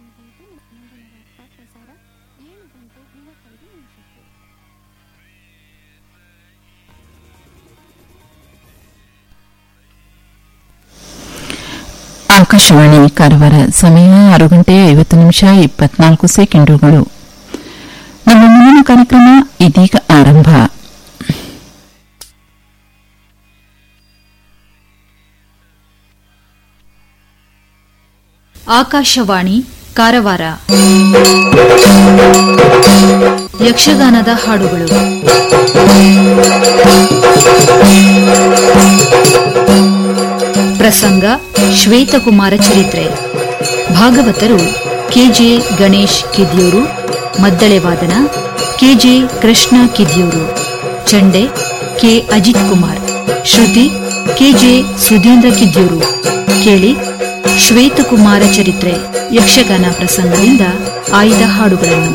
ಗಂಟೆ ಮುಂದಿನ ವಾರ್ತಾ ಪ್ರಸಾರ ಏಳು ಗಂಟೆ ಮೂವತ್ತೈದು ನಿಮಿಷಕ್ಕೆ ಆಕಾಶವಾಣಿ ಕಾರವಾರ ಸಮಯ ಆರು ಗಂಟೆ ಐವತ್ತು ನಿಮಿಷ ಇಪ್ಪತ್ನಾಲ್ಕು ಸೆಕೆಂಡುಗಳು ನಮ್ಮ ಮುಂದಿನ ಕಾರ್ಯಕ್ರಮ ಇದೀಗ ಆರಂಭ ಆಕಾಶವಾಣಿ ಕಾರವಾರ ಯಕ್ಷಗಾನದ ಹಾಡುಗಳು ಪ್ರಸಂಗ ಶ್ವೇತಕುಮಾರ ಚರಿತ್ರೆ ಭಾಗವತರು ಕೆಜೆ ಗಣೇಶ್ ಕಿದ್ಯೂರು ಮದ್ದಳೆ ವಾದನ ಕೆಜೆ ಕೃಷ್ಣ ಕಿದ್ಯೂರು ಚಂಡೆ ಕೆ ಅಜಿತ್ ಕುಮಾರ್ ಶ್ರುತಿ ಕೆಜೆ ಸುಧೀಂದ್ರ ಕಿದ್ಯೂರು ಕೇಳಿ ಶ್ವೇತಕುಮಾರ ಚರಿತ್ರೆ ಯಕ್ಷಗಾನ ಪ್ರಸಂಗದಿಂದ ಆಯ್ದ ಹಾಡುಗಳನ್ನು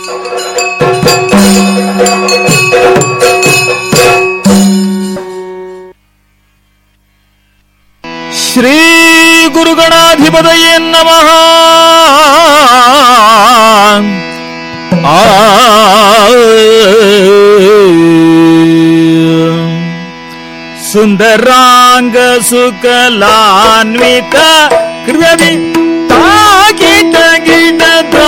ಶ್ರೀ ಗುರುಗಣಾಧಿಪತಯೇ ನಮಃ ಆ ಸುಂದರಾಂಗ ಸುಕಲಾನ್ವಿತ ಕೃವಿ ತಾಗಿಟ ಗಿಟ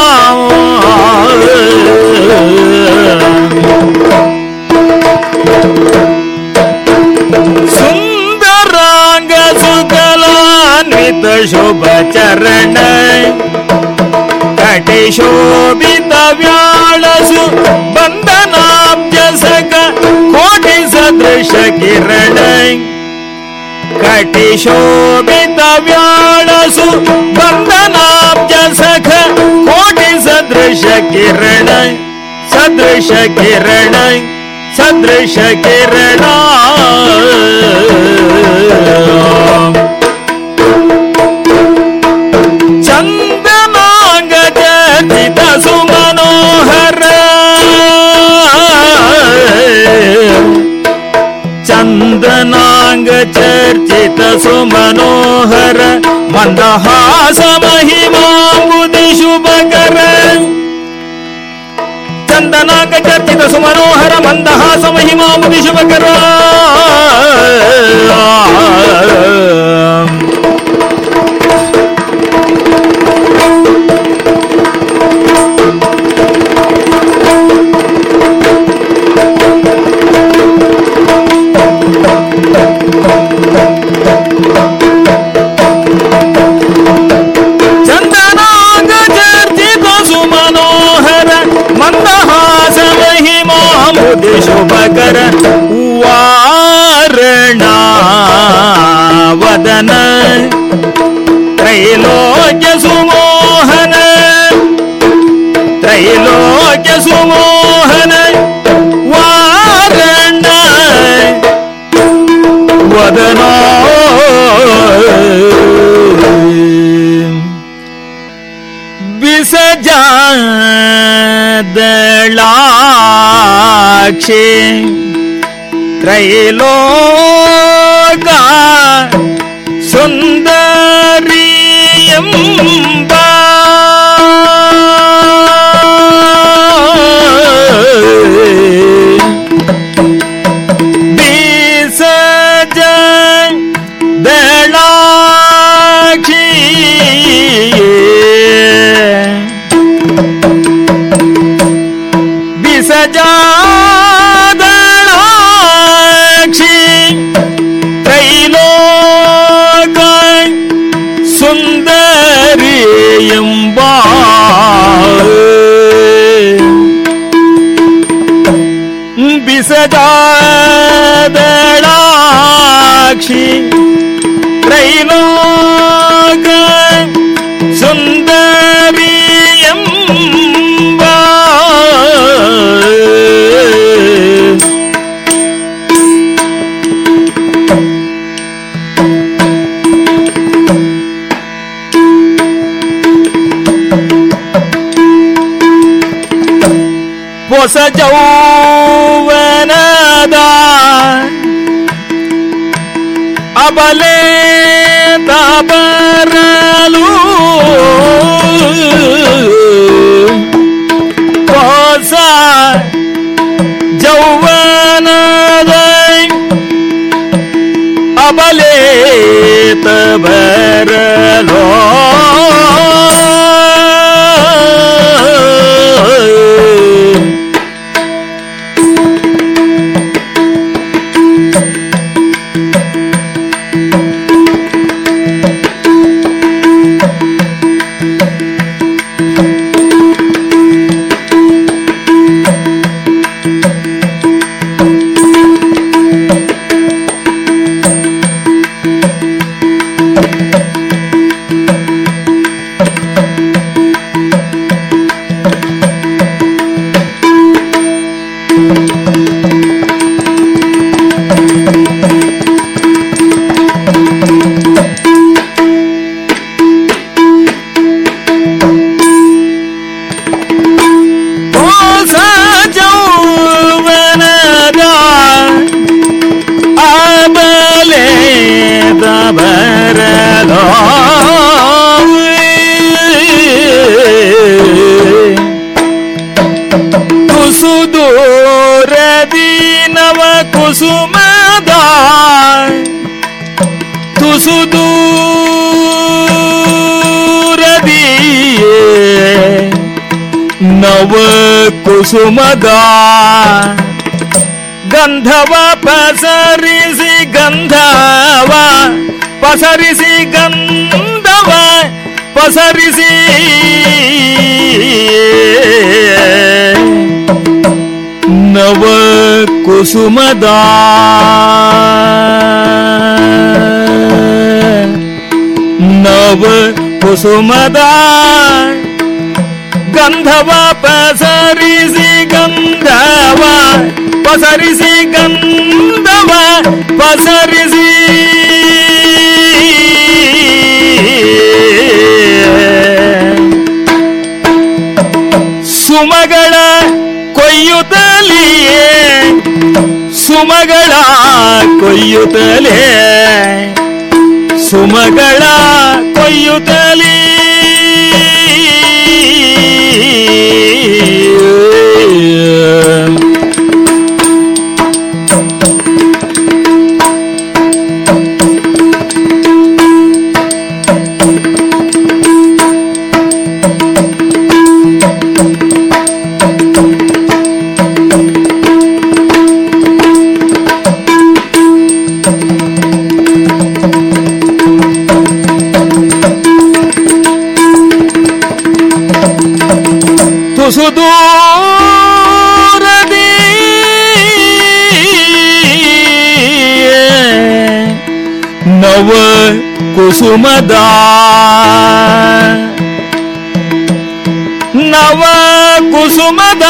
ಸುಂದರಾಂಗ ಸುಕಲಾನ್ವಿತ ಶುಭ ಚರಣ ಕಟಿ ಶೋಭಿತ ವ್ಯಾಳಸು ಬಂಧನಾಭ್ಯಸಕ ಕೋಟಿ ಸದೃಶ ಕಿರಣ ಕಟಿ ಶೋಭಿತ ವ್ಯಾಳಸು ಬಂಧನಾಭ್ಯಸಕ ಕೋಟಿ ಸದೃಶ ಕಿರಣ ಸದೃಶ ಕಿರಣ ಸದೃಶ ಕಿರಣ ಚಂದನಾಂಗ ಚರ್ಚಿತ ಸುಮನೋಹರ ಚಂದನಾಂಗ ಚರ್ಚಿತ ಸುಮನೋಹರ ಮಂದಹಾಸ ಮಹಿಮಾಂಬುದಿ ಶುಭಕರ ಚಂದನಾಂಗ ಚರ್ಚಿತ ಸುಮನೋಹರ ಮಂದಹಾಸ ಮಹಿಮಾಂಬುದಿ ಶುಭಕರ ಚಂದನಾಂಗ ಚರ್ಚಿತ ಸುಮನೋಹರ ಮಂದಹಾಸ ಮಹಿಮಾಂಬುದಿ ಶುಭಕರ ವಾರಣ ವದನ ತ್ರೈಲೋಕ್ಯ ಸುಮೋಹನ ತ್ರೈಲೋಕ್ಯ ಸುಮೋಹನ ವಾರಣ ವದನೋ ಬಿಸಜಾದಳಾಕ್ಷಿ ತ್ರೈಲೋಕ ಸುಂದರಿ ಎಂಬ ಬಿಸಜ ದಳಾಕ್ಷಿ ಬಿಸಜಾದಳಾಕ್ಷಿ ತ್ರೈಲೋಕ ಸುಂದರಿ ಎಂಬ ಬಿಸಜಾದಳಾಕ್ಷಿ ತ್ರೈಲೋಕ ಸುಂದರಿ ಎಂಬ ಹೊಸ ಜೌವನದ ಅಬಲೆ ತಬರಲು ಕುಸುಮದ ತುಸು ದೂರದಿಯೇ ನವ ಕುಸುಮದ ಗಂಧವ ಪಸರಿಸಿ ಗಂಧವ ಪಸರಿಸಿ ಗಂಧವ ಪಸರಿಸಿ ನವ ಕುಸುಮದ ನವ ಕುಸುಮದ ಗಂಧವ ಪಸರಿಸಿ ಗಂಧವ ಪಸರಿಸಿ ಗಂಧವ ಪಸರಿಸಿ ಸುಮಗಳ ಕೊಯ್ಯುತ್ತಲಿಯೇ ಸುಮಗಳ ಕೊಯ್ಯುತ್ತಲೇ ಸುಮಗಳ ಕೊಯ್ಯುತ್ತಲೇ ತುಸು ದೂರದಿ ನವ ಕುಸುಮದ ನವ ಕುಸುಮದ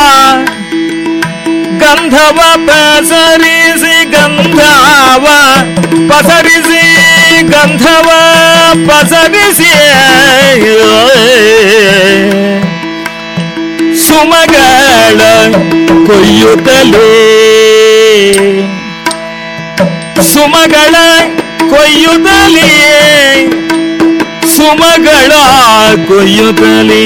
ಗಂಧವ ಪಸರಿಸಿ ಗಂಧವ ಪಸರಿಸಿ ಗಂಧವ ಪಸರಿಸಿ ಸುಮಗಳ ಕೊಯ್ಯುತ್ತಲೇ ಸುಮಗಳ ಕೊಯ್ಯುತ್ತಲೇ ಸುಮಗಳ ಕೊಯ್ಯುತ್ತಲೇ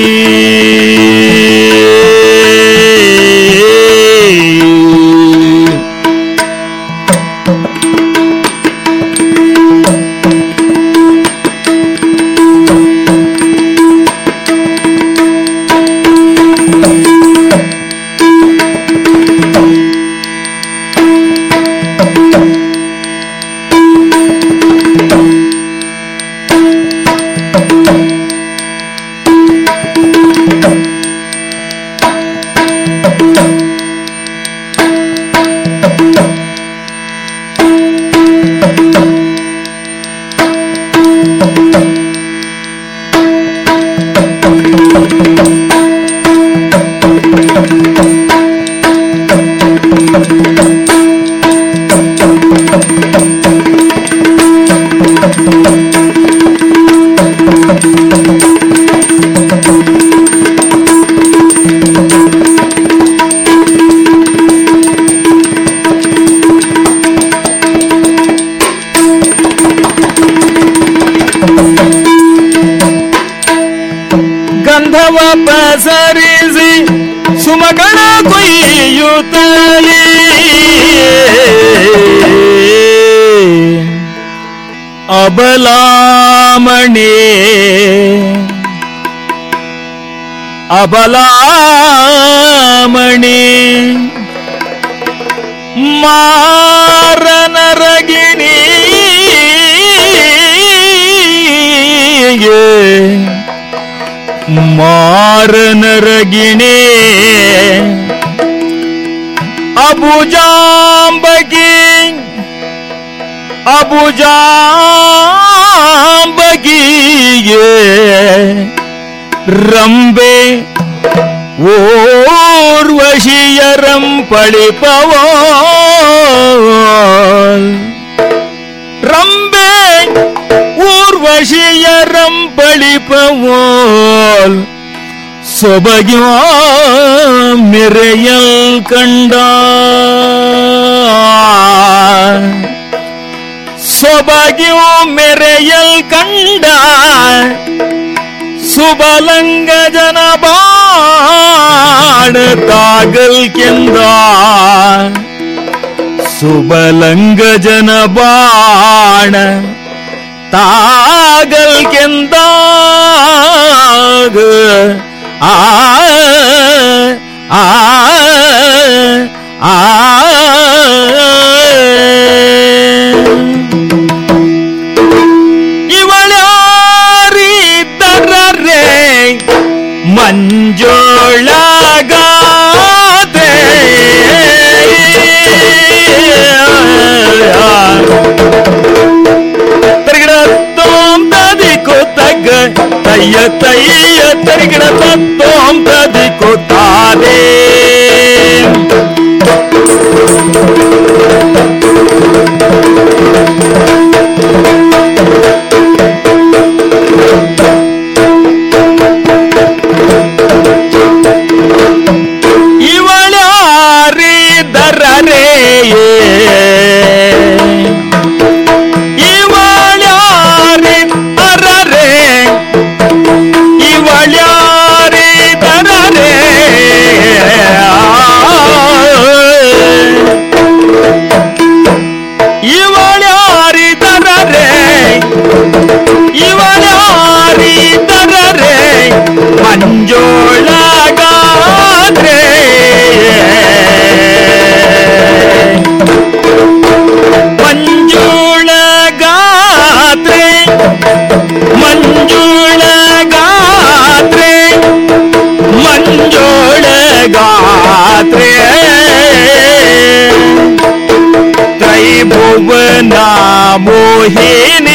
ಗಂಧವ ಪಸರಿಸಿ ಸುಮಗಳ ಕೊಯ್ಯುತ್ತಲೇ ಅಬಲಾಮಣಿ ಅಬಲಾಮಣಿ ಮಾರನರಗಿಣಿ ಮಾರನರಗಿಣಿ ಅಬುಜಾಂಬಗಿ ಅಬುಜಾಂಬಗಿಗೆ ರಂಬೆ ಓರ್ವಶಿಯರಂ ಪಳಿಪವೋ ರಂಬೆ ಊರ್ವಶಿಯರಂ ಪಳಿಪವೋಲ್ ಸೊಬಗ್ಯೋ ಮೆರೆಯಲ್ ಕಂಡ ಸೊಬಗ್ಯೋ ಮೆರೆಯಲ್ ಕಂಡ ಸುಬಲಂಗ ಜನ ಬಾಡ ತಾಗಲ್ ಕೆಂದ ಸುಬಲಂಗ ಜನ ಬಾಣ ತಾಗಲ್ ಕೆಂದಾಗ ಆ ಆ ಆ ಇವಳ್ಯಾರಿದ್ದರರೆ ಮಂಜೊಳಗಾದೆ ತಿರುಗಿಡ ತೋಂತದಿ ಕೂತಗ್ಗ ತಯ್ಯ ತಯ್ಯ ತಿರುಗಿಡ ತೋಂತದಿ ಕೂತಾದೆ ಇವಳ್ಯಾರಿದರರೆ ಇವಳ್ಯಾರಿ ಅರರೆ ಇವಳ್ಯಾರಿ ದರರೆ ಇವಳ್ಯಾರಿ ದರರೆ ಇವಳ್ಯಾರಿ ದರರೆ ಮಂಜೋಳಗಾದ್ರೆ ಮಂಜುಳಗಾದ್ರೆ ಮಂಜುಳಗಾದ್ರೆ ಮಂಜುಳಗಾದ್ರೆ ತ್ರೈಭುವನ ಮೋಹಿನಿ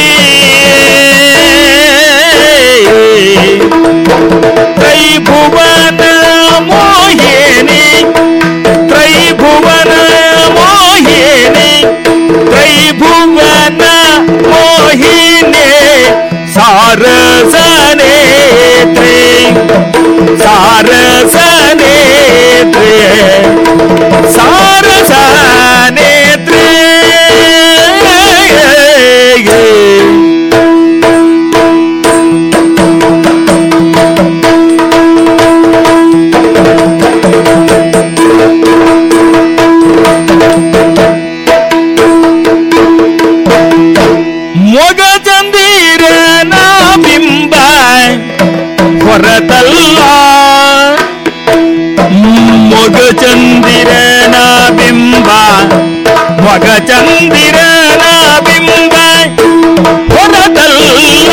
ತ್ರೈಭುವನ ಮೋಹಿನಿ ತ್ರೈಭುವನ ಮೋಹಿನಿ ತ್ರೈಭುವನ ಮೋಹಿನಿ ಸಾರಸನೇತ್ರಿ ಸಾರಸನೇತ್ರಿ ಸಾರಸನೇತ್ರಿ ಮೊಗ ಚಂದಿರನ ಬಿಂಬ ಹೊರತಲ್ಲ ಮೊಗ ಚಂದಿರನ ಬಿಂಬ ಮೊಗ ಚಂದಿರನ ಬಿಂಬ ಹೊರತಲ್ಲ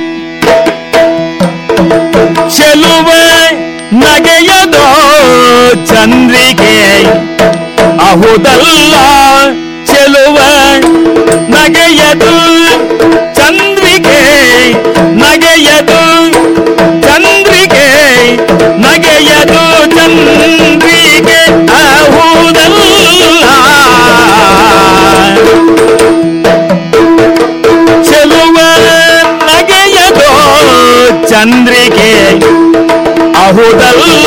ಚೆಲುವ ನಗೆಯದೋ ಚಂದ್ರಿಕೆ ಅಹುದಲ್ಲ ಚೆಲುವ ನಗೆಯದು ಚಂದ್ರಿಕೆ ನಗೆಯದು ಚಂದ್ರಿಕೆ ನಗೆಯದು ಚಂದ್ರಿಕೆ ಅಹುದಲ್ಲ ಚೆಲುವ ನಗೆಯದೋ ಚಂದ್ರಿಕೆ ಅಹುದಲ್ಲ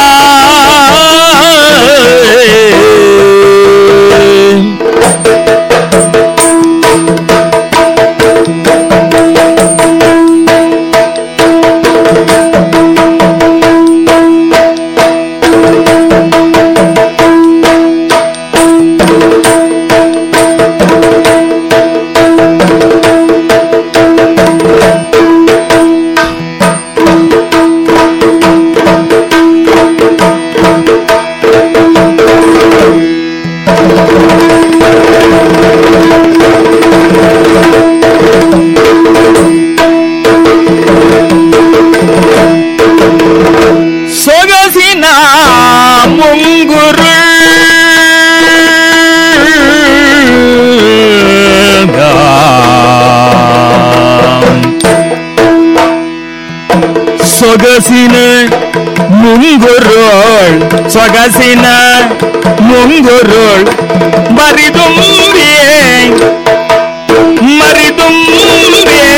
ಸೊಗಸಿನ ಮುಂಗುರು ಸೊಗಸಿನ ಮುಂಗುರೋಳ್ ಸೊಗಸಿನ ಮುಂಗುರೋಳ್ ಮರಿದುಂಬಿಯೇ ಮರಿದುಂಬಿಯೇ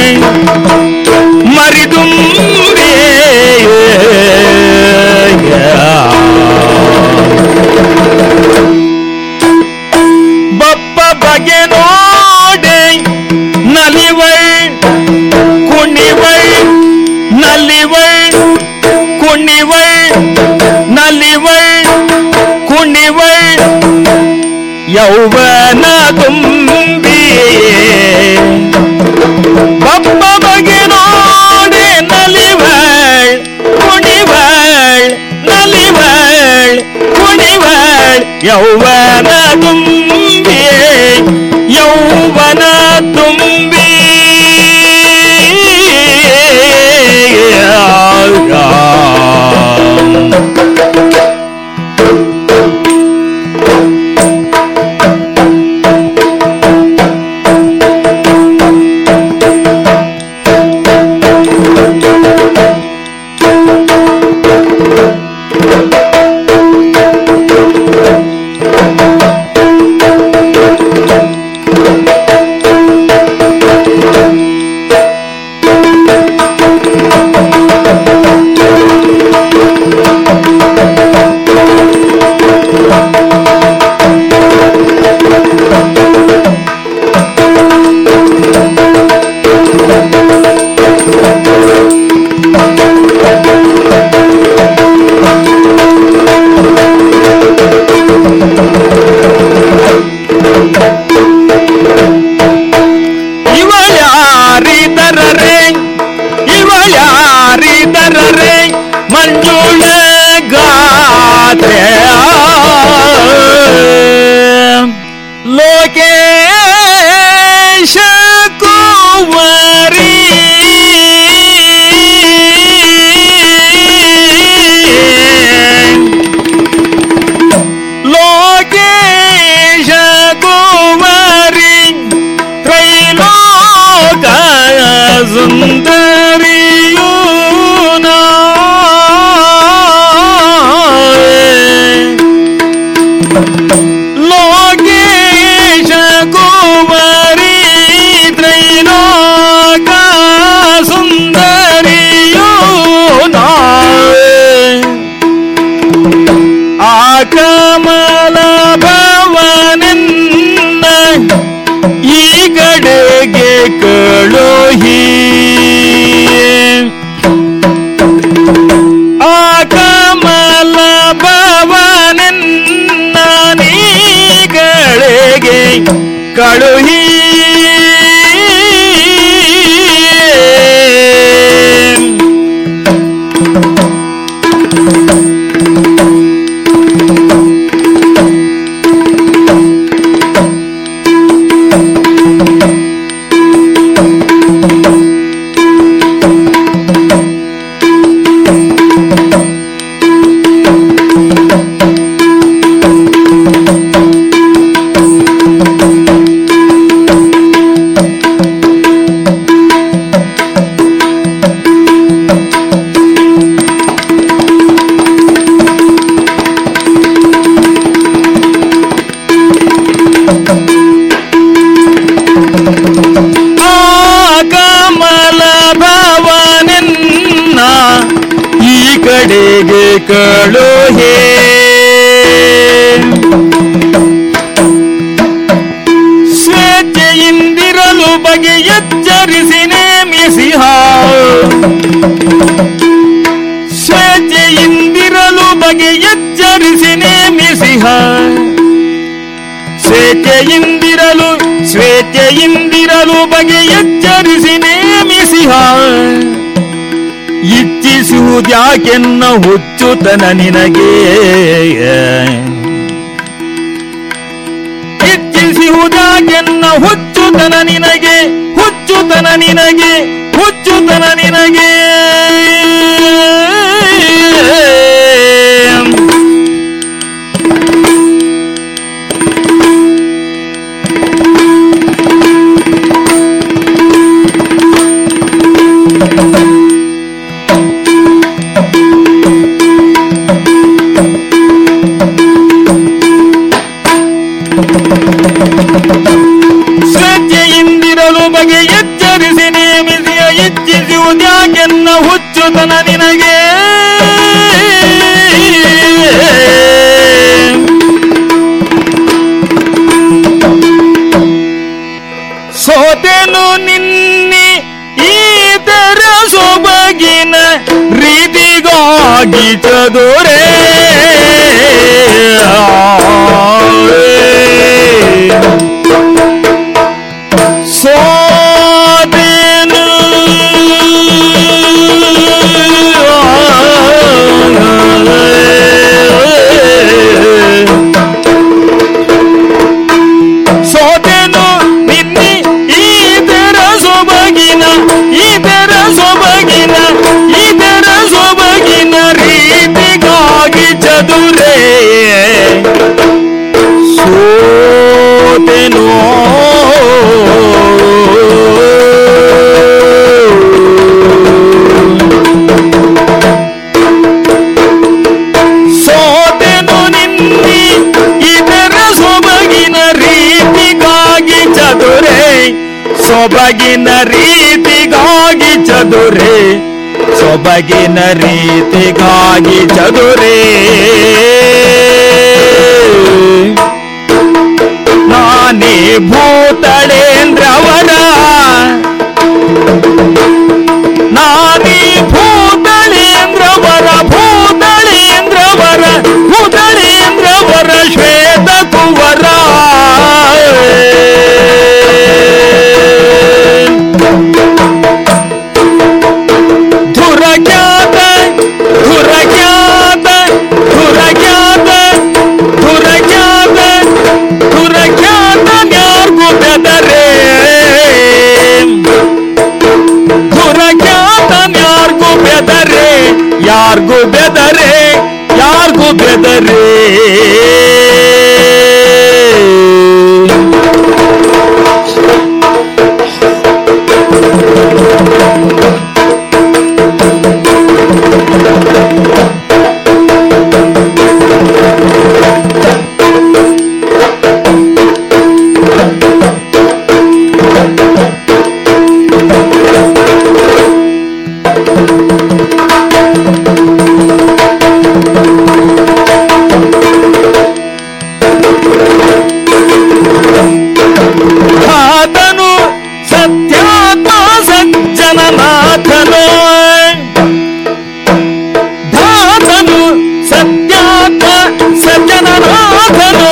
ಬಪ್ಪ ಬಗೆ ನೋಡೆ ನಲಿವಳ್ ಕುಣಿವಳ್ ನಲಿವಳ್ ಕುಣಿವಳ್ ನಲಿವಳ್ ಕುಣಿವಳ್ ಯೌವನ ತುಂಬಿ ಬಬ್ಬ ಬಗೆ ನೋಡಿ ನಲಿವಳ್ ಕುಣಿವಳ್ ನಲಿವಳ್ ಕುಣಿವಳ್ ಯೌವನ ತುಂಬಿ ಯೌವನ ತುಂಬಿ ಇವಳ್ಯಾರಿದರರೆ ಇವಳ್ಯಾರಿದರರೆ ಮಂಜುಳ ಗಾತ್ರೆ ಲೋಕೇಶ ಕುವರಿ ಲೋಕೇಶ ಕುವರಿ ತ್ರೈಲೋಕ ಸುಂದರಿಯೂ ಲೋಕೇಶ ಕುವರಿ ತ್ರೈಲೋಕ ಸುಂದರಿಯೂ ಆ ಕಮಲ ಭವನಿನ್ನ ಈ ಕಡೆಗೆ ಕಳುಹಿ ಆ ಕಮಲ ಭವನಿನ್ನ ನೀ ಕಡೆಗೆ ಕಳುಹಿ ಆ ಕಮಲ ಭವನಿನ್ನ ಈ ಕಡೆಗೆ ಕಳುಹೇ ಸ್ವೇಚ್ಛೆಯಿಂದಿರಲು ಬಗೆ ಎಚ್ಚರಿಸಿ ನೇಮಿಸಿಹ ಸ್ವೇಚ್ಛೆಯಿಂದಿರಲು ಬಗೆ ಎಚ್ಚರಿಸಿ ನೇಮಿಸಿಹ ಸ್ವೇಚ್ಛೆಯಿಂದಿರಲು ಸ್ವೇಚ್ಛೆಯಿಂದಿರಲು ಬಗೆ ಎಚ್ಚರಿಸಿ ನೇಮಿಸಿಹ ಇಚ್ಛಿಸುವುದ್ಯಾಕೆನ್ನ ಹುಚ್ಚುತನ ನಿನಗೆ ಇಚ್ಛಿಸುವುದ್ಯಾಕೆನ್ನ ಹುಚ್ಚುತನ ನಿನಗೆ ಹುಚ್ಚುತನ ನಿನಗೆ ಹುಚ್ಚುತನ ನಿನಗೆ ಸ್ವೇಚ್ಛೆಯಿಂದಿರಲು ಬಗೆ ಎಚ್ಚರಿಸಿ ನೇಮಿಸಿಯ ಇಚ್ಛಿಸುವುದ್ಯಾಕೆನ್ನ ಹುಚ್ಚುತನ ನಿನಗೆ ಸೋತೆನು ನಿನ್ನಿ ಈತರ ಸೊಬಗಿನ ರೀತಿಗಾಗಿ ಚದುರೇ ಸೊಬಗಿನ ರೀತಿಗಾಗಿ ಚದುರೆ ಸೊಬಗಿನ ರೀತಿಗಾಗಿ ಚದುರೆ ನಾನೇ ಭೂತಳೇಂದ್ರವರ ನಾನೇ ಭೂತಳೇಂದ್ರವರ ಭೂತಳೇಂದ್ರವರ ಭೂತಳೇಂದ್ರವರ ಶ್ವೇತ ಕುವರ ಧುರಖ್ಯಾತ ಧುರಖ್ಯಾತ ಧುರಖ್ಯಾತ ಧುರಖ್ಯಾತ ಧುರಖ್ಯಾತ ಯಾರ್ಗೂ ಬೆದರೆ ಧುರಖ್ಯಾತ ಯಾರ್ಗೂ ಬೆದರೆ ಯಾರ್ಗೂ ಬೆದರೆ ಯಾರ್ಗೂ ಬೆದರೆ ಆತನು ಸತ್ಯಾತ್ಮ ಸಜ್ಜನನಾಥನು ಧಾತನು ಸತ್ಯಾತ್ಮ ಸಜ್ಜನನಾಥನು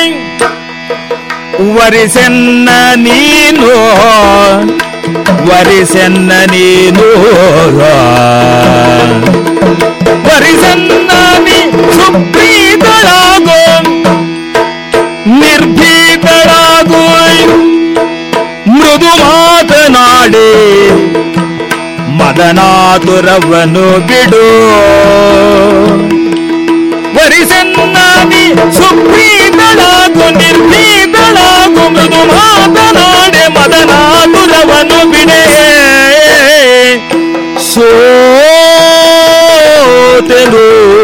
ವರಿಸೆನ್ನ ನೀನು ವರಿಸೆನ್ನ ನೀನು ವರಿಸನ್ನ ನೀ ಸುಪ್ರೀತಳಾಗೋ ನಿರ್ಭೀತಳಾಗೋ ಮೃದು ಮಾತನಾಡಿ ಮದನಾತುರವನು ಬಿಡು ವರಿಸನ್ನಾಗಿ ಸುಪ್ರೀತಳಾಗು ನಿರ್ಭೀತಳಾಗು ಮೃದು ಮಾತನಾಡೆ ಮದನಾತುರವನು ಬಿಡೆ ಸೋತೆನು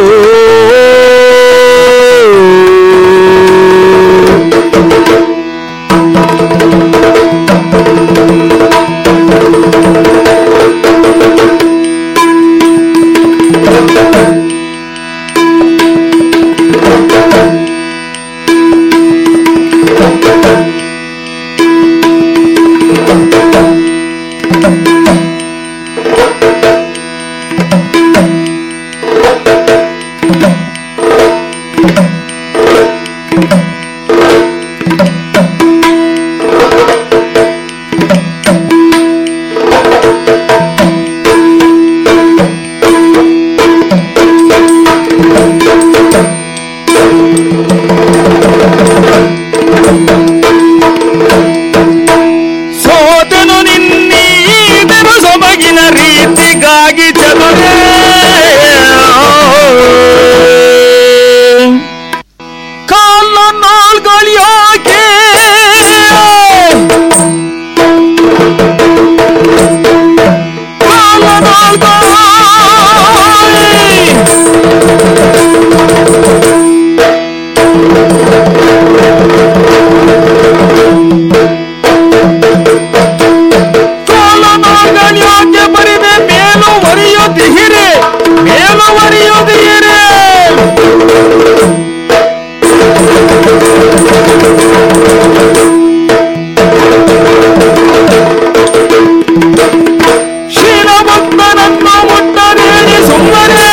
ಸೋತನು ನಿನ್ನೀದರು ಸೊಬಗಿನ ರೀತಿಗಾಗಿ ಚದುರೆ ಕಾಲ ನಾಳ್ಗಳಿಯಾಕೆ ಕಾಲ ನಾಳ್ಗಳು ಕಾಲನಾಗಣ್ಯಾಕೆ ಬರಿದೆ ಮೇಲು ಒರೆಯುತ್ತಿಹಿರೆ ಮೇಲು ಒರೆಯುತ್ತಿಹಿರೆ ಶಿರಭಕ್ತನನ್ನು ಮುಟ್ಟದೇಳಿ ಸುಮ್ಮನೆ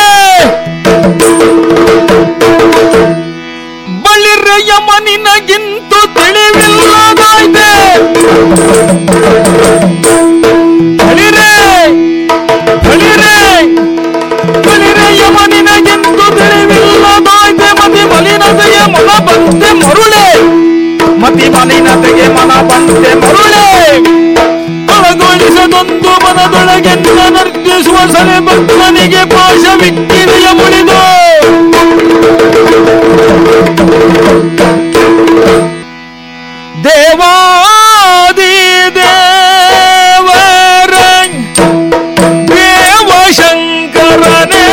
ಬಳಿರೆಯ ಮನಿನಗಿಂತು ತಿಳಿವಿಲ್ಲದಾಯ್ತೆ ಬಳಿರೆ ಬಳಿರೆ ಬಳಿರೆ ಯಮನಿನಗೆಂದು ತಿಳಿವಿಲ್ಲದಾಯ್ತೆ ಮತಿ ಮಲಿನತೆಯ ಮನ ಬಂತೆ ಮರುಳೆ ಮತಿ ಮಲಿನತೆಗೆ ಮನ ಬಂತೆ ಮರುಳೆ ಒಳಗೊಳಿಸದೊಂದು ಮನದೊಳಗೆನ್ನ ನರ್ತಿಸುವ ಸಲೆ ಭಕ್ತನಿಗೆ ಪಾಶವಿಕ್ಕಿದೆಯ ಮುಳಿದು ದೇವಾದಿ ದೇವರ ದೇವಶಂಕರನೇ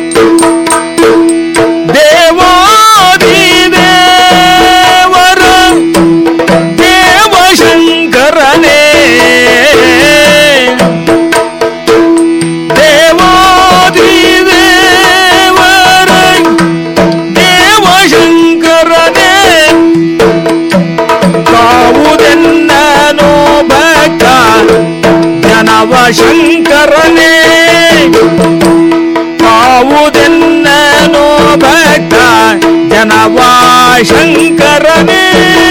ದೇವಾದಿ ದೇವರ ಜನವ ಶಂಕರನೇ ಕಾವುದೆನ್ನೋ ಭಕ್ತ ಜನವ ಶಂಕರನೇ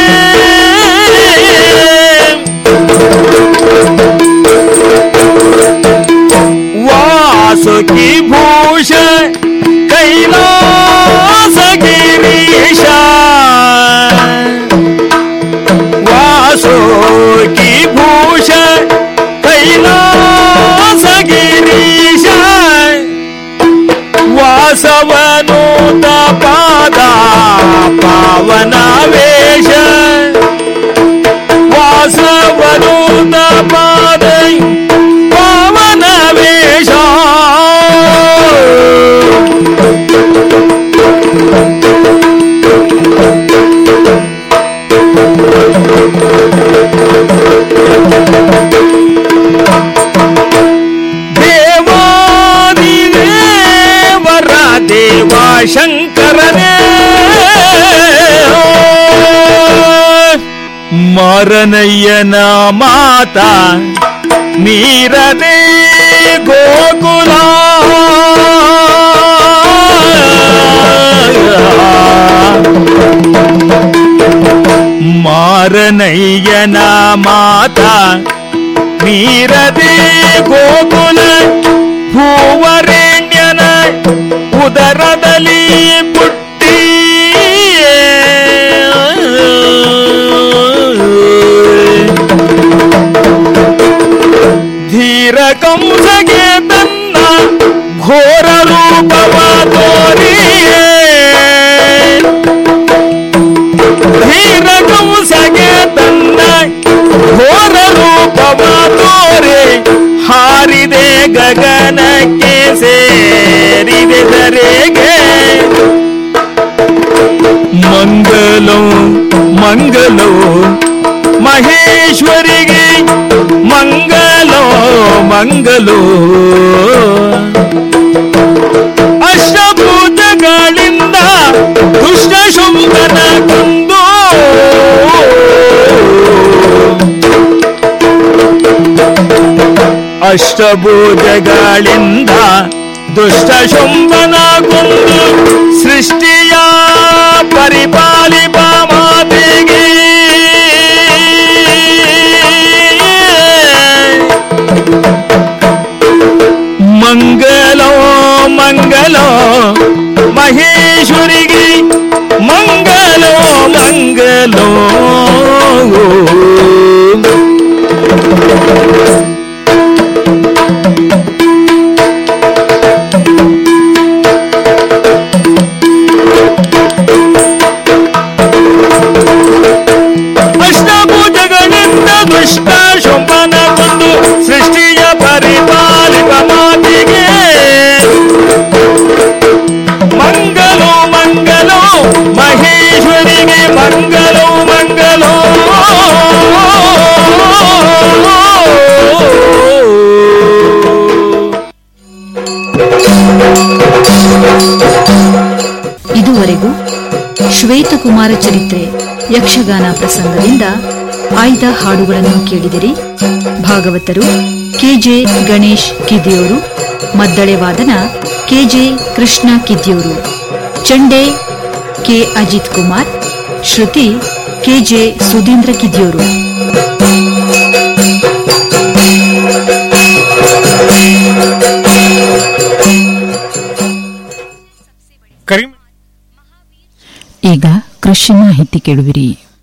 ವಾಸುಕಿ ಭೂಷ ಕೈಲಾಸ ಗಿರೀಶ ವಾಸುಕಿ ಭೂಷ ಕೈಲಾಸ ಗಿರೀಶ ವಾಸವನು ಪಾದ ಪಾವನ ವೇಷ ವಾಸವನು ಪಾದ ಪಾವನ ವೇಷ ದೇವಾದಿದೇವರ ದೇವ ಶಂಕರನೇ ಮಾರನಯ್ಯನ ಮಾತ ಮೀರದೆ ಗೋಕುಲ ಮಾರನಯ್ಯನ ಮಾತ ಮೀರದೆ ಗೋಕುಲ ಭೂವರೆಣ್ಯನ ಉದರದಲ್ಲಿ ಪುಟ್ಟಿ ಧೀರ ಕಂಸಗೆ ತನ್ನ ಘೋರ ರೂಪವ ತೋರಿಯೇ ಧೀರ ಕಂಸಗೆ ತನ್ನ ಘೋರ ರೂಪವ ತೋರೆ ಹಾರಿದೆ ಗಗನಕ್ಕೆ ಸೇರಿದೆ ಧರೆಗೆ ಮಂಗಲೋ ಮಂಗಲೋ ಮಹೇಶ್ವರಿಗೆ ಮಂಗಲೋ ಮಂಗಲೋ ಅಷ್ಟಭೂತಗಳಿಂದ ದುಷ್ಟ ಶುಂಭನ ಕೊಂದು ಅಷ್ಟಭೂತಗಳಿಂದ ದುಷ್ಟ ಶುಂಭನ ಕೊಂದು ಸೃಷ್ಟಿಯ ಪರಿಪಾಲಿಪ ಮಾತೆಗೆ ಮಂಗಲೋ ಮಂಗಲೋ ಮಹೇಶ್ವರಿಗೆ ಮಂಗಲೋ ಮಂಗಲೋ ಅಷ್ಟಭುಜಗಳಿಂದ ದುಷ್ಟ ಶುಂಭನ ಕೊಂದು ಸೃಷ್ಟಿಯ ಪರಿಪಾಲಿಪ ಮಾತಿಗೆ ಮಂಗಲೋ ಮಂಗಲೋ ಮಹೇಶ್ವರಿಗೆ ಮಂಗಲೋ ಮಂಗಲೋ ಇದುವರೆಗೂ ಶ್ವೇತಕುಮಾರ ಚರಿತ್ರೆ ಯಕ್ಷಗಾನ ಪ್ರಸಂಗದಿಂದ ಆಯ್ದ ಹಾಡುಗಳನ್ನು ಕೇಳಿದಿರಿ ಭಾಗವತರು ಕೆಜೆ ಗಣೇಶ್ ಕಿದಿಯೂರು ಮದ್ದಳೆ ವಾದನ ಕೆಜೆ ಕೃಷ್ಣ ಕಿದಿಯೂರು ಚಂಡೆ ಕೆ ಅಜಿತ್ ಕುಮಾರ್ ಶ್ರುತಿ ಕೆಜೆ ಸುಧೀಂದ್ರ ಕಿದಿಯೂರು ಕರಿಮ ಈಗ ಕೃಷಿ ಮಾಹಿತಿ ಕೇಳುವಿರಿ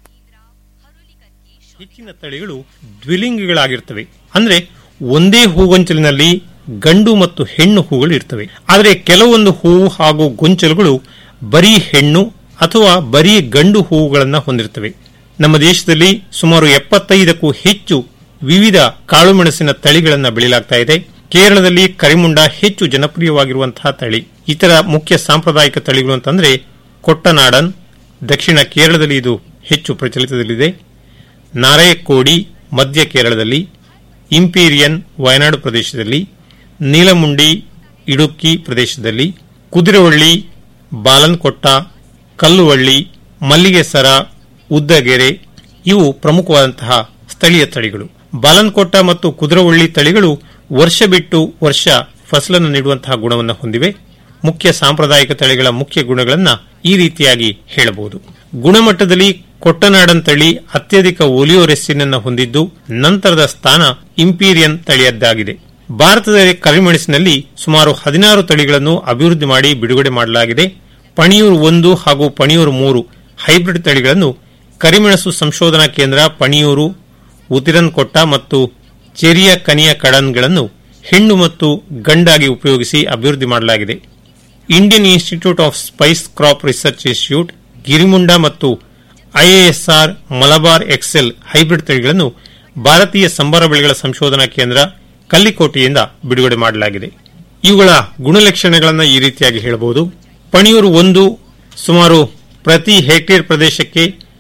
ಹೆಚ್ಚಿನ ತಳಿಗಳು ದ್ವಿಲಿಂಗಿಗಳಾಗಿರ್ತವೆ ಅಂದ್ರೆ ಒಂದೇ ಹೂಗೊಂಚಲಿನಲ್ಲಿ ಗಂಡು ಮತ್ತು ಹೆಣ್ಣು ಹೂಗಳು ಇರ್ತವೆ ಆದರೆ ಕೆಲವೊಂದು ಹೂವು ಹಾಗೂ ಗೊಂಚಲುಗಳು ಬರೀ ಹೆಣ್ಣು ಅಥವಾ ಬರೀ ಗಂಡು ಹೂವುಗಳನ್ನು ಹೊಂದಿರುತ್ತವೆ ನಮ್ಮ ದೇಶದಲ್ಲಿ ಸುಮಾರು ಎಪ್ಪತ್ತೈದಕ್ಕೂ ಹೆಚ್ಚು ವಿವಿಧ ಕಾಳುಮೆಣಸಿನ ತಳಿಗಳನ್ನು ಬೆಳೆಯಲಾಗ್ತಾ ಇದೆ ಕೇರಳದಲ್ಲಿ ಕರಿಮುಂಡ ಹೆಚ್ಚು ಜನಪ್ರಿಯವಾಗಿರುವಂತಹ ತಳಿ ಇತರ ಮುಖ್ಯ ಸಾಂಪ್ರದಾಯಿಕ ತಳಿಗಳು ಅಂತಂದ್ರೆ ಕೊಟ್ಟನಾಡನ್ ದಕ್ಷಿಣ ಕೇರಳದಲ್ಲಿ ಇದು ಹೆಚ್ಚು ಪ್ರಚಲಿತದಲ್ಲಿದೆ ನಾರಾಯಕೋಡಿ ಮಧ್ಯ ಕೇರಳದಲ್ಲಿ ಇಂಪೀರಿಯನ್ ವಯನಾಡು ಪ್ರದೇಶದಲ್ಲಿ ನೀಲಮುಂಡಿ ಇಡುಕ್ಕಿ ಪ್ರದೇಶದಲ್ಲಿ ಕುದಿರವಳ್ಳಿ ಬಾಲನ್ಕೊಟ್ಟ ಕಲ್ಲುವಳ್ಳಿ ಮಲ್ಲಿಗೆಸರ ಉದ್ದಗೆರೆ ಇವು ಪ್ರಮುಖವಾದಂತಹ ಸ್ಥಳೀಯ ತಳಿಗಳು ಬಾಲನ್ಕೊಟ್ಟ ಮತ್ತು ಕುದುರವಳ್ಳಿ ತಳಿಗಳು ವರ್ಷ ಬಿಟ್ಟು ವರ್ಷ ಫಸಲನ್ನು ನೀಡುವಂತಹ ಗುಣವನ್ನು ಹೊಂದಿವೆ ಮುಖ್ಯ ಸಾಂಪ್ರದಾಯಿಕ ತಳಿಗಳ ಮುಖ್ಯ ಗುಣಗಳನ್ನು ಈ ರೀತಿಯಾಗಿ ಹೇಳಬಹುದು ಗುಣಮಟ್ಟದಲ್ಲಿ ಕೊಟ್ಟನಾಡನ್ ತಳಿ ಅತ್ಯಧಿಕ ಒಲಿಯೋರೆಸ್ಸಿನನ್ನು ಹೊಂದಿದ್ದು ನಂತರದ ಸ್ಥಾನ ಇಂಪೀರಿಯನ್ ತಳಿಯದ್ದಾಗಿದೆ ಭಾರತದ ಕರಿಮೆಣಸಿನಲ್ಲಿ ಸುಮಾರು ಹದಿನಾರು ತಳಿಗಳನ್ನು ಅಭಿವೃದ್ಧಿ ಮಾಡಿ ಬಿಡುಗಡೆ ಮಾಡಲಾಗಿದೆ ಪಣಿಯೂರು ಒಂದು ಹಾಗೂ ಪಣಿಯೂರು ಮೂರು ಹೈಬ್ರಿಡ್ ತಳಿಗಳನ್ನು ಕರಿಮೆಣಸು ಸಂಶೋಧನಾ ಕೇಂದ್ರ ಪಣಿಯೂರು ಉತಿರನ್ಕೊಟ್ಟ ಮತ್ತು ಚೆರಿಯ ಕನಿಯ ಕಡನ್ಗಳನ್ನು ಹೆಣ್ಣು ಮತ್ತು ಗಂಡಾಗಿ ಉಪಯೋಗಿಸಿ ಅಭಿವೃದ್ಧಿ ಮಾಡಲಾಗಿದೆ Indian Institute of Spice Crop Research Institute Girimunda ಮತ್ತು ಐಎಎಸ್ಆರ್ ಮಲಬಾರ್ ಎಕ್ಸೆಲ್ ಹೈಬ್ರಿಡ್ ತಳಿಗಳನ್ನು ಭಾರತೀಯ ಸಂಬಾರ ಬೆಳೆಗಳ ಸಂಶೋಧನಾ ಕೇಂದ್ರ ಕಲ್ಲಿಕೋಟೆಯಿಂದ ಬಿಡುಗಡೆ ಮಾಡಲಾಗಿದೆ ಇವುಗಳ ಗುಣಲಕ್ಷಣಗಳನ್ನು ಈ ರೀತಿಯಾಗಿ ಹೇಳಬಹುದು ಪಣಿಯೂರು ಒಂದು ಸುಮಾರು ಪ್ರತಿ ಹೆಕ್ಟೇರ್ ಪ್ರದೇಶಕ್ಕೆ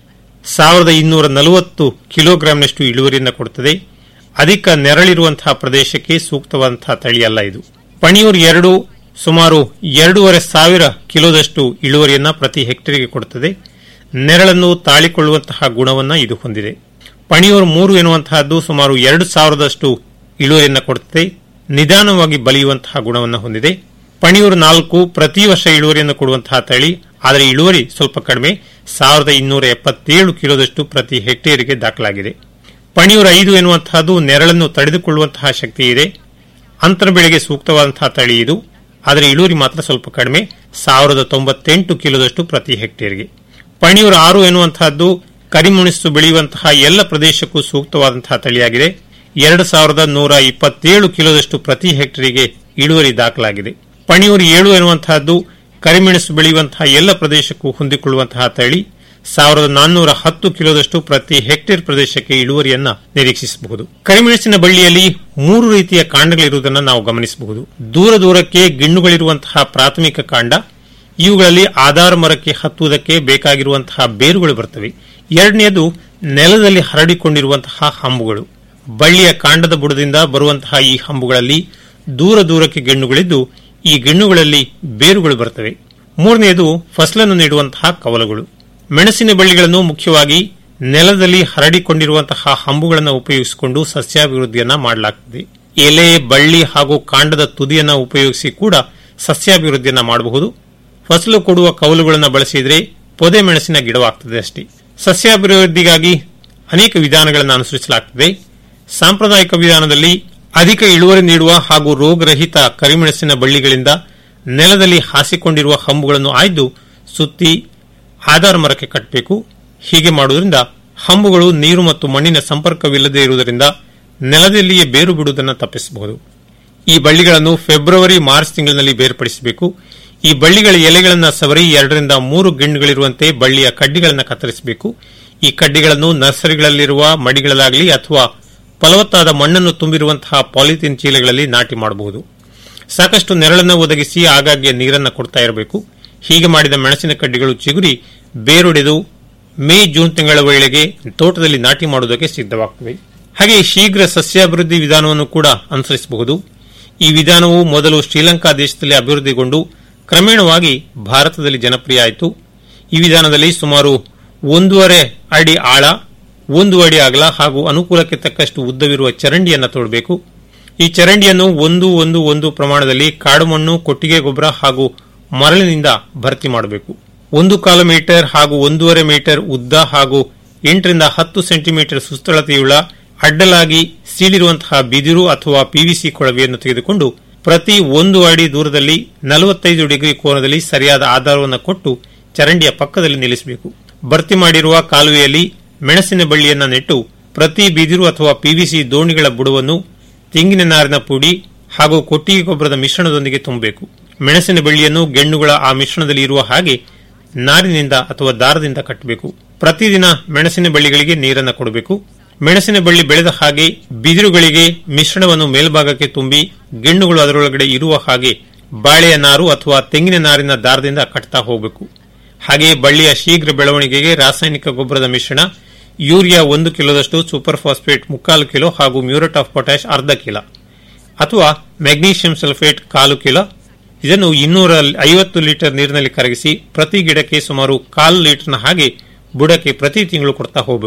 ಸಾವಿರದ ಇನ್ನೂರ ನಲವತ್ತು ಕಿಲೋಗ್ರಾಂನಷ್ಟು ಇಳುವರಿಯನ್ನು ಕೊಡುತ್ತದೆ ಅಧಿಕ ನೆರಳಿರುವಂತಹ ಪ್ರದೇಶಕ್ಕೆ ಸೂಕ್ತವಾದಂತಹ ತಳಿಯಲ್ಲ ಇದು ಪಣಿಯೂರು ಎರಡು ಸುಮಾರು ಎರಡೂವರೆ ಸಾವಿರ ಕಿಲೋದಷ್ಟು ಇಳುವರಿಯನ್ನ ಪ್ರತಿ ಹೆಕ್ಟೇರ್ಗೆ ಕೊಡುತ್ತದೆ ನೆರಳನ್ನು ತಾಳಿಕೊಳ್ಳುವಂತಹ ಗುಣವನ್ನು ಇದು ಹೊಂದಿದೆ ಪಣಿಯೂರು ಮೂರು ಎನ್ನುವಂತಹದ್ದು ಸುಮಾರು ಎರಡು ಸಾವಿರದಷ್ಟು ಇಳುವರಿಯನ್ನು ಕೊಡುತ್ತದೆ ನಿಧಾನವಾಗಿ ಬಲಿಯುವಂತಹ ಗುಣವನ್ನು ಹೊಂದಿದೆ ಪಣಿಯೂರು ನಾಲ್ಕು ಪ್ರತಿ ವರ್ಷ ಇಳುವರಿಯನ್ನು ಕೊಡುವಂತಹ ತಳಿ ಆದರೆ ಇಳುವರಿ ಸ್ವಲ್ಪ ಕಡಿಮೆ ಸಾವಿರದ ಇನ್ನೂರ ಎಪ್ಪತ್ತೇಳು ಕಿಲೋದಷ್ಟು ಪ್ರತಿ ಹೆಕ್ಟೇರಿಗೆ ದಾಖಲಾಗಿದೆ ಪಣಿಯೂರು ಐದು ಎನ್ನುವಂತಹದ್ದು ನೆರಳನ್ನು ತಡೆದುಕೊಳ್ಳುವಂತಹ ಶಕ್ತಿ ಇದೆ ಅಂತರ ಬೆಳೆಗೆ ಸೂಕ್ತವಾದಂತಹ ತಳಿ ಇದು ಆದರೆ ಇಳುವರಿ ಮಾತ್ರ ಸ್ವಲ್ಪ ಕಡಿಮೆ ಸಾವಿರದ ತೊಂಬತ್ತೆಂಟು ಕಿಲೋದಷ್ಟು ಪ್ರತಿ ಹೆಕ್ಟೇರ್ಗೆ ಪಣಿಯೂರು ಆರು ಎನ್ನುವಂತಹದ್ದು ಕರಿಮುಣಿಸು ಬೆಳೆಯುವಂತಹ ಎಲ್ಲ ಪ್ರದೇಶಕ್ಕೂ ಸೂಕ್ತವಾದಂತಹ ತಳಿಯಾಗಿದೆ ಎರಡು ಸಾವಿರದ ನೂರ ಇಪ್ಪತ್ತೇಳು ಕಿಲೋದಷ್ಟು ಪ್ರತಿ ಹೆಕ್ಟೇರಿಗೆ ಇಳುವರಿ ದಾಖಲಾಗಿದೆ ಪಣಿಯೂರು ಏಳು ಎನ್ನುವಂತಹದ್ದು ಕರಿಮೆಣಸು ಬೆಳೆಯುವಂತಹ ಎಲ್ಲ ಪ್ರದೇಶಕ್ಕೂ ಹೊಂದಿಕೊಳ್ಳುವಂತಹ ತಳಿ ಸಾವಿರದ ನಾನ್ನೂರ ಹತ್ತು ಕಿಲೋದಷ್ಟು ಪ್ರತಿ ಹೆಕ್ಟೇರ್ ಪ್ರದೇಶಕ್ಕೆ ಇಳುವರಿಯನ್ನ ನಿರೀಕ್ಷಿಸಬಹುದು ಕರಿಮೆಣಸಿನ ಬಳ್ಳಿಯಲ್ಲಿ ಮೂರು ರೀತಿಯ ಕಾಂಡಗಳಿರುವುದನ್ನು ನಾವು ಗಮನಿಸಬಹುದು ದೂರ ದೂರಕ್ಕೆ ಗಿಣ್ಣುಗಳಿರುವಂತಹ ಪ್ರಾಥಮಿಕ ಕಾಂಡ ಇವುಗಳಲ್ಲಿ ಆಧಾರ ಮರಕ್ಕೆ ಹತ್ತುವುದಕ್ಕೆ ಬೇಕಾಗಿರುವಂತಹ ಬೇರುಗಳು ಬರ್ತವೆ ಎರಡನೆಯದು ನೆಲದಲ್ಲಿ ಹರಡಿಕೊಂಡಿರುವಂತಹ ಹಂಬುಗಳು ಬಳ್ಳಿಯ ಕಾಂಡದ ಬುಡದಿಂದ ಬರುವಂತಹ ಈ ಹಂಬುಗಳಲ್ಲಿ ದೂರ ದೂರಕ್ಕೆ ಗೆಣ್ಣುಗಳಿದ್ದು ಈ ಗೆಣ್ಣುಗಳಲ್ಲಿ ಬೇರುಗಳು ಬರ್ತವೆ ಮೂರನೆಯದು ಫಸಲನ್ನು ನೀಡುವಂತಹ ಕವಲುಗಳು ಮೆಣಸಿನ ಬಳ್ಳಿಗಳನ್ನು ಮುಖ್ಯವಾಗಿ ನೆಲದಲ್ಲಿ ಹರಡಿಕೊಂಡಿರುವಂತಹ ಹಂಬುಗಳನ್ನು ಉಪಯೋಗಿಸಿಕೊಂಡು ಸಸ್ಯಾಭಿವೃದ್ಧಿಯನ್ನ ಮಾಡಲಾಗುತ್ತದೆ ಎಲೆ ಬಳ್ಳಿ ಹಾಗೂ ಕಾಂಡದ ತುದಿಯನ್ನ ಉಪಯೋಗಿಸಿ ಕೂಡ ಸಸ್ಯಾಭಿವೃದ್ಧಿಯನ್ನ ಮಾಡಬಹುದು ಫಸಲು ಕೊಡುವ ಕವಲುಗಳನ್ನು ಬಳಸಿದರೆ ಪೊದೆ ಮೆಣಸಿನ ಗಿಡವಾಗ್ತದೆ ಅಷ್ಟೇ ಸಸ್ಯಾಭಿವೃದ್ಧಿಗಾಗಿ ಅನೇಕ ವಿಧಾನಗಳನ್ನು ಅನುಸರಿಸಲಾಗುತ್ತದೆ ಸಾಂಪ್ರದಾಯಿಕ ವಿಧಾನದಲ್ಲಿ ಅಧಿಕ ಇಳುವರಿ ನೀಡುವ ಹಾಗೂ ರೋಗರಹಿತ ಕರಿಮೆಣಸಿನ ಬಳ್ಳಿಗಳಿಂದ ನೆಲದಲ್ಲಿ ಹಾಸಿಕೊಂಡಿರುವ ಹಂಬುಗಳನ್ನು ಆಯ್ದು ಸುತ್ತಿ ಆಧಾರ ಮರಕ್ಕೆ ಕಟ್ಟಬೇಕು ಹೀಗೆ ಮಾಡುವುದರಿಂದ ಹಂಬುಗಳು ನೀರು ಮತ್ತು ಮಣ್ಣಿನ ಸಂಪರ್ಕವಿಲ್ಲದೆ ಇರುವುದರಿಂದ ನೆಲದಲ್ಲಿಯೇ ಬೇರು ಬಿಡುವುದನ್ನು ತಪ್ಪಿಸಬಹುದು ಈ ಬಳ್ಳಿಗಳನ್ನು ಫೆಬ್ರವರಿ ಮಾರ್ಚ್ ತಿಂಗಳಿನಲ್ಲಿ ಬೇರ್ಪಡಿಸಬೇಕು ಈ ಬಳ್ಳಿಗಳ ಎಲೆಗಳನ್ನು ಸವರಿ ಎರಡರಿಂದ ಮೂರು ಗಿಣ್ಣುಗಳಿರುವಂತೆ ಬಳ್ಳಿಯ ಕಡ್ಡಿಗಳನ್ನು ಕತ್ತರಿಸಬೇಕು ಈ ಕಡ್ಡಿಗಳನ್ನು ನರ್ಸರಿಗಳಲ್ಲಿರುವ ಮಡಿಗಳಲ್ಲಾಗಲಿ ಅಥವಾ ಫಲವತ್ತಾದ ಮಣ್ಣನ್ನು ತುಂಬಿರುವಂತಹ ಪಾಲಿಥೀನ್ ಚೀಲಗಳಲ್ಲಿ ನಾಟಿ ಮಾಡಬಹುದು ಸಾಕಷ್ಟು ನೆರಳನ್ನು ಒದಗಿಸಿ ಆಗಾಗ್ಗೆ ನೀರನ್ನು ಕೊಡ್ತಾ ಇರಬೇಕು ಹೀಗೆ ಮಾಡಿದ ಮೆಣಸಿನ ಕಡ್ಡಿಗಳು ಚಿಗುರಿ ಬೇರೊಡೆದು ಮೇ ಜೂನ್ ತಿಂಗಳ ವೇಳೆಗೆ ತೋಟದಲ್ಲಿ ನಾಟಿ ಮಾಡುವುದಕ್ಕೆ ಸಿದ್ಧವಾಗುತ್ತವೆ ಹಾಗೆ ಶೀಘ್ರ ಸಸ್ಯಾಭಿವೃದ್ಧಿ ವಿಧಾನವನ್ನು ಕೂಡ ಅನುಸರಿಸಬಹುದು ಈ ವಿಧಾನವು ಮೊದಲು ಶ್ರೀಲಂಕಾ ದೇಶದಲ್ಲಿ ಅಭಿವೃದ್ಧಿಗೊಂಡು ಕ್ರಮೇಣವಾಗಿ ಭಾರತದಲ್ಲಿ ಜನಪ್ರಿಯ ಆಯಿತು ಈ ವಿಧಾನದಲ್ಲಿ ಸುಮಾರು ಒಂದೂವರೆ ಅಡಿ ಆಳ ಒಂದು ಅಡಿ ಅಗಲ ಹಾಗೂ ಅನುಕೂಲಕ್ಕೆ ತಕ್ಕಷ್ಟು ಉದ್ದವಿರುವ ಚರಂಡಿಯನ್ನು ತೋಡಬೇಕು ಈ ಚರಂಡಿಯನ್ನು ಒಂದು ಒಂದು ಒಂದು ಪ್ರಮಾಣದಲ್ಲಿ ಕಾಡು ಮಣ್ಣು ಕೊಟ್ಟಿಗೆ ಗೊಬ್ಬರ ಹಾಗೂ ಮರಳಿನಿಂದ ಭರ್ತಿ ಮಾಡಬೇಕು ಒಂದು ಕಾಲು ಮೀಟರ್ ಹಾಗೂ ಒಂದೂವರೆ ಮೀಟರ್ ಉದ್ದ ಹಾಗೂ ಎಂಟರಿಂದ ಹತ್ತು ಸೆಂಟಿಮೀಟರ್ ಸುಸ್ಥಳತೆಯುಳ್ಳ ಅಡ್ಡಲಾಗಿ ಸೀಳಿರುವಂತಹ ಬಿದಿರು ಅಥವಾ ಪಿವಿಸಿ ಕೊಳವೆಯನ್ನು ತೆಗೆದುಕೊಂಡು ಪ್ರತಿ ಒಂದು ಅಡಿ ದೂರದಲ್ಲಿ ನಲವತ್ತೈದು ಡಿಗ್ರಿ ಕೋನದಲ್ಲಿ ಸರಿಯಾದ ಆಧಾರವನ್ನು ಕೊಟ್ಟು ಚರಂಡಿಯ ಪಕ್ಕದಲ್ಲಿ ನಿಲ್ಲಿಸಬೇಕು ಭರ್ತಿ ಮಾಡಿರುವ ಕಾಲುವೆಯಲ್ಲಿ ಮೆಣಸಿನ ಬಳ್ಳಿಯನ್ನ ನೆಟ್ಟು ಪ್ರತಿ ಬಿದಿರು ಅಥವಾ ಪಿವಿಸಿ ದೋಣಿಗಳ ಬುಡವನ್ನು ತೆಂಗಿನ ನಾರಿನ ಪುಡಿ ಹಾಗೂ ಕೊಟ್ಟಿಗೆ ಗೊಬ್ಬರದ ಮಿಶ್ರಣದೊಂದಿಗೆ ತುಂಬಬೇಕು ಮೆಣಸಿನ ಬಳ್ಳಿಯನ್ನು ಗೆಣ್ಣುಗಳ ಆ ಮಿಶ್ರಣದಲ್ಲಿ ಇರುವ ಹಾಗೆ ನಾರಿನಿಂದ ಅಥವಾ ದಾರದಿಂದ ಕಟ್ಟಬೇಕು ಪ್ರತಿದಿನ ಮೆಣಸಿನ ಬಳ್ಳಿಗಳಿಗೆ ನೀರನ್ನು ಕೊಡಬೇಕು ಮೆಣಸಿನ ಬಳ್ಳಿ ಬೆಳೆದ ಹಾಗೆ ಬಿದಿರುಗಳಿಗೆ ಮಿಶ್ರಣವನ್ನು ಮೇಲ್ಭಾಗಕ್ಕೆ ತುಂಬಿ ಗೆಣ್ಣುಗಳು ಅದರೊಳಗಡೆ ಇರುವ ಹಾಗೆ ಬಾಳೆಯ ನಾರು ಅಥವಾ ತೆಂಗಿನ ನಾರಿನ ದಾರದಿಂದ ಕಟ್ತಾ ಹೋಗಬೇಕು ಹಾಗೆಯೇ ಬಳ್ಳಿಯ ಶೀಘ್ರ ಬೆಳವಣಿಗೆಗೆ ರಾಸಾಯನಿಕ ಗೊಬ್ಬರದ ಮಿಶ್ರಣ ಯೂರಿಯಾ ಒಂದು ಕಿಲೋದಷ್ಟು ಸೂಪರ್ ಫಾಸ್ಫೇಟ್ ಮುಕ್ಕಾಲು ಕಿಲೋ ಹಾಗೂ ಮ್ಯೂರೇಟ್ ಆಫ್ ಪೊಟ್ಯಾಶ್ ಅರ್ಧ ಕಿಲೋ ಅಥವಾ ಮೆಗ್ನೀಷಿಯಂ ಸಲ್ಫೇಟ್ ಕಾಲು ಕಿಲೋ ಇದನ್ನು ಇನ್ನೂರ ಐವತ್ತು ಲೀಟರ್ ನೀರಿನಲ್ಲಿ ಕರಗಿಸಿ ಪ್ರತಿ ಗಿಡಕ್ಕೆ ಸುಮಾರು ಕಾಲು ಲೀಟರ್ನ ಹಾಗೆ ಬುಡಕ್ಕೆ ಪ್ರತಿ ತಿಂಗಳು ಕೊಡ್ತಾ ಹೋಗಬೇಕು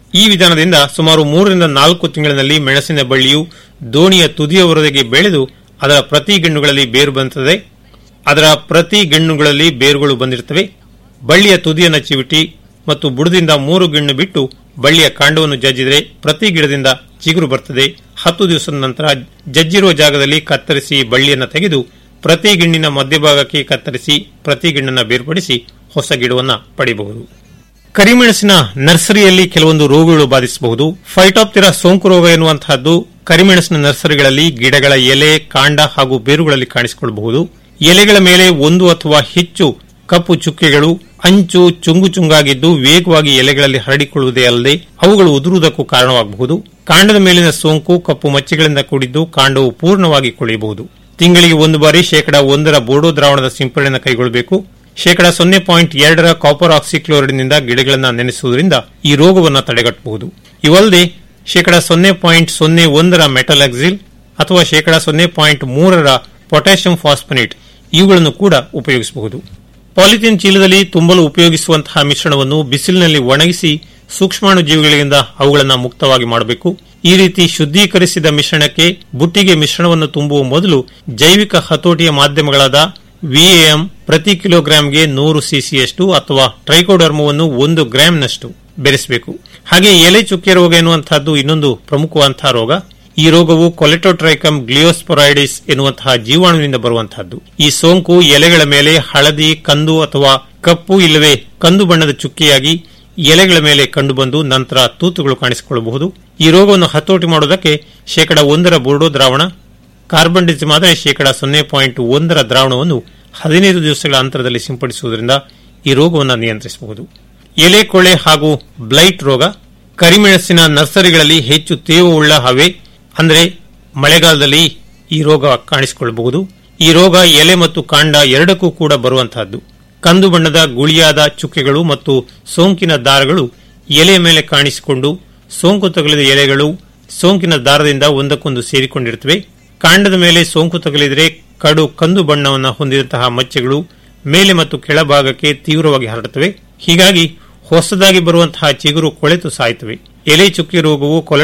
ಈ ವಿಧಾನದಿಂದ ಸುಮಾರು ಮೂರರಿಂದ ನಾಲ್ಕು ತಿಂಗಳಿನಲ್ಲಿ ಮೆಣಸಿನ ಬಳ್ಳಿಯು ದೋಣಿಯ ತುದಿಯವರೆಗೆ ಬೆಳೆದು ಅದರ ಪ್ರತಿ ಗೆಣ್ಣುಗಳಲ್ಲಿ ಬೇರು ಬಂದಿರುತ್ತದೆ ಅದರ ಪ್ರತಿ ಗೆಣ್ಣುಗಳಲ್ಲಿ ಬೇರುಗಳು ಬಂದಿರುತ್ತವೆ ಬಳ್ಳಿಯ ತುದಿಯನ್ನು ಚಿವಿಟಿ ಮತ್ತು ಬುಡದಿಂದ ಮೂರು ಗೆಣ್ಣು ಬಿಟ್ಟು ಬಳ್ಳಿಯ ಕಾಂಡವನ್ನು ಜಜ್ಜಿದರೆ ಪ್ರತಿ ಗಿಡದಿಂದ ಚಿಗುರು ಬರ್ತದೆ ಹತ್ತು ದಿವಸದ ನಂತರ ಜಜ್ಜಿರುವ ಜಾಗದಲ್ಲಿ ಕತ್ತರಿಸಿ ಬಳ್ಳಿಯನ್ನು ತೆಗೆದು ಪ್ರತಿ ಗಿಣ್ಣಿನ ಮಧ್ಯಭಾಗಕ್ಕೆ ಕತ್ತರಿಸಿ ಪ್ರತಿ ಗಿಣ್ಣನ್ನು ಬೇರ್ಪಡಿಸಿ ಹೊಸ ಗಿಡವನ್ನು ಪಡೆಯಬಹುದು ಕರಿಮೆಣಸಿನ ನರ್ಸರಿಯಲ್ಲಿ ಕೆಲವೊಂದು ರೋಗಗಳು ಬಾಧಿಸಬಹುದು ಫೈಟಾಪ್ತಿರ ಸೋಂಕು ರೋಗ ಎನ್ನುವಂತಹದ್ದು ಕರಿಮೆಣಸಿನ ನರ್ಸರಿಗಳಲ್ಲಿ ಗಿಡಗಳ ಎಲೆ ಕಾಂಡ ಹಾಗೂ ಬೇರುಗಳಲ್ಲಿ ಕಾಣಿಸಿಕೊಳ್ಳಬಹುದು ಎಲೆಗಳ ಮೇಲೆ ಒಂದು ಅಥವಾ ಹೆಚ್ಚು ಕಪ್ಪು ಚುಕ್ಕೆಗಳು ಅಂಚು ಚುಂಗು ಚುಂಗಾಗಿದ್ದು ವೇಗವಾಗಿ ಎಲೆಗಳಲ್ಲಿ ಹರಡಿಕೊಳ್ಳುವುದೇ ಅಲ್ಲದೆ ಅವುಗಳು ಉದುರುವುದಕ್ಕೂ ಕಾರಣವಾಗಬಹುದು ಕಾಂಡದ ಮೇಲಿನ ಸೋಂಕು ಕಪ್ಪು ಮಚ್ಚೆಗಳಿಂದ ಕೂಡಿದ್ದು ಕಾಂಡವು ಪೂರ್ಣವಾಗಿ ಕೊಳೆಯಬಹುದು ತಿಂಗಳಿಗೆ ಒಂದು ಬಾರಿ ಶೇಕಡಾ ಒಂದರ ಬೋಡೋ ದ್ರಾವಣದ ಸಿಂಪಡಣೆ ಕೈಗೊಳ್ಳಬೇಕು ಶೇಕಡಾ ಸೊನ್ನೆ ಪಾಯಿಂಟ್ ಎರಡರ ಕಾಪರ್ ಆಕ್ಸಿಕ್ಲೋರೈಡ್ನಿಂದ ಗಿಡಗಳನ್ನು ನೆನೆಸುವುದರಿಂದ ಈ ರೋಗವನ್ನು ತಡೆಗಟ್ಟಬಹುದು ಇವಲ್ಲದೆ ಶೇಕಡಾ ಸೊನ್ನೆ ಪಾಯಿಂಟ್ ಸೊನ್ನೆ ಒಂದರ ಮೆಟಲಾಕ್ಸಿಲ್ ಅಥವಾ ಶೇಕಡಾ ಸೊನ್ನೆ ಪಾಯಿಂಟ್ ಮೂರರ ಪೊಟ್ಯಾಷಿಯಂ ಫಾಸ್ಫನೇಟ್ ಇವುಗಳನ್ನು ಕೂಡ ಉಪಯೋಗಿಸಬಹುದು ಪಾಲಿಥೀನ್ ಚೀಲದಲ್ಲಿ ತುಂಬಲು ಉಪಯೋಗಿಸುವಂತಹ ಮಿಶ್ರಣವನ್ನು ಬಿಸಿಲಿನಲ್ಲಿ ಒಣಗಿಸಿ ಸೂಕ್ಷ್ಮಾಣು ಜೀವಿಗಳಿಂದ ಅವುಗಳನ್ನು ಮುಕ್ತವಾಗಿ ಮಾಡಬೇಕು ಈ ರೀತಿ ಶುದ್ದೀಕರಿಸಿದ ಮಿಶ್ರಣಕ್ಕೆ ಬುಟ್ಟಿಗೆ ಮಿಶ್ರಣವನ್ನು ತುಂಬುವ ಮೊದಲು ಜೈವಿಕ ಹತೋಟಿಯ ಮಾಧ್ಯಮಗಳಾದ ವಿಎಎಂ ಪ್ರತಿ ಕಿಲೋಗ್ರಾಂಗೆ ನೂರು ಸಿಸಿಯಷ್ಟು ಅಥವಾ ಟ್ರೈಕೋಡರ್ಮವನ್ನು ಒಂದು ಗ್ರಾಂನಷ್ಟು ಬೆರೆಸಬೇಕು ಹಾಗೆ ಎಲೆ ಚುಕ್ಕೆ ರೋಗ ಎನ್ನುವಂತಹದ್ದು ಇನ್ನೊಂದು ಪ್ರಮುಖವಂತಹ ರೋಗ ಈ ರೋಗವು ಕೊಲೆಟೋಟ್ರೈಕಮ್ ಗ್ಲಿಯೋಸ್ಪೊರೈಡಿಸ್ ಎನ್ನುವಂತಹ ಜೀವಾಣುವಿನಿಂದ ಬರುವಂತಹದ್ದು ಈ ಸೋಂಕು ಎಲೆಗಳ ಮೇಲೆ ಹಳದಿ ಕಂದು ಅಥವಾ ಕಪ್ಪು ಇಲ್ಲವೇ ಕಂದು ಬಣ್ಣದ ಚುಕ್ಕೆಯಾಗಿ ಎಲೆಗಳ ಮೇಲೆ ಕಂಡುಬಂದು ನಂತರ ತೂತುಗಳು ಕಾಣಿಸಿಕೊಳ್ಳಬಹುದು ಈ ರೋಗವನ್ನು ಹತೋಟಿ ಮಾಡುವುದಕ್ಕೆ ಶೇಕಡಾ ಒಂದರ ಬೋರ್ಡೋ ದ್ರಾವಣ ಕಾರ್ಬನ್ ಡಿಸಿಮ್ ಆದರೆ ಶೇಕಡಾ ಸೊನ್ನೆ ಪಾಯಿಂಟ್ ಒಂದರ ದ್ರಾವಣವನ್ನು ಹದಿನೈದು ದಿವಸಗಳ ಅಂತರದಲ್ಲಿ ಸಿಂಪಡಿಸುವುದರಿಂದ ಈ ರೋಗವನ್ನು ನಿಯಂತ್ರಿಸಬಹುದು ಎಲೆ ಕೊಳೆ ಹಾಗೂ ಬ್ಲೈಟ್ ರೋಗ ಕರಿಮೆಣಸಿನ ನರ್ಸರಿಗಳಲ್ಲಿ ಹೆಚ್ಚು ತೇವವುಳ್ಳ ಹವೆ ಅಂದರೆ ಮಳೆಗಾಲದಲ್ಲಿ ಈ ರೋಗ ಕಾಣಿಸಿಕೊಳ್ಳಬಹುದು ಈ ರೋಗ ಎಲೆ ಮತ್ತು ಕಾಂಡ ಎರಡಕ್ಕೂ ಕೂಡ ಬರುವಂತಹದ್ದು ಕಂದು ಬಣ್ಣದ ಗುಳಿಯಾದ ಚುಕ್ಕೆಗಳು ಮತ್ತು ಸೋಂಕಿನ ದಾರಗಳು ಎಲೆಯ ಮೇಲೆ ಕಾಣಿಸಿಕೊಂಡು ಸೋಂಕು ತಗುಲಿದ ಎಲೆಗಳು ಸೋಂಕಿನ ದಾರದಿಂದ ಒಂದಕ್ಕೊಂದು ಸೇರಿಕೊಂಡಿರುತ್ತವೆ ಕಾಂಡದ ಮೇಲೆ ಸೋಂಕು ತಗುಲಿದರೆ ಕಡು ಕಂದು ಬಣ್ಣವನ್ನು ಹೊಂದಿದಂತಹ ಮಚ್ಚೆಗಳು ಮೇಲೆ ಮತ್ತು ಕೆಳಭಾಗಕ್ಕೆ ತೀವ್ರವಾಗಿ ಹರಡುತ್ತವೆ ಹೀಗಾಗಿ ಹೊಸದಾಗಿ ಬರುವಂತಹ ಚಿಗುರು ಕೊಳೆತು ಸಾಯುತ್ತವೆ ಎಲೆ ಚುಕ್ಕಿ ರೋಗವು ಕೊಲೆಟೋ